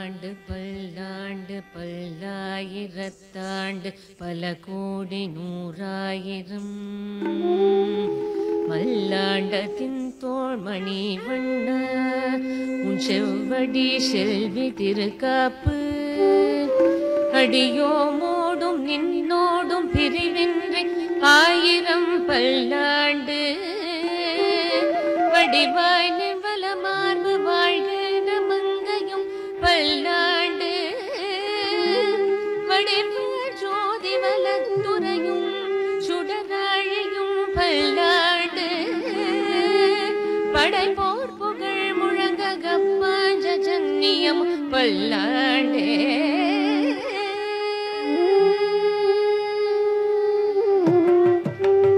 பல்லாண்டு பல்லாண்டு பல்லாயிரத்தாண்டு பல கோடி நூறாயிரம் மல்லாண்டத்தின் தோள்மணி வண்ண உன் செவ்வடி செல்வி திருக்காப்பு அடியோமோடும் நின்னோடும் பிரிவின்றி ஆயிரம் பல்லாண்டு வடிவாய் நிவல மார்பு வாழ்க நமங்கையும் பல்லாண்டு வடிவாய் ஜோதி வலத்துறையும் சுடராழியும் பல்லாண்டு படைப்போர் புகழ் முழங்க கப்பாஞ்ச ஜன்னியம் பல்லாண்டே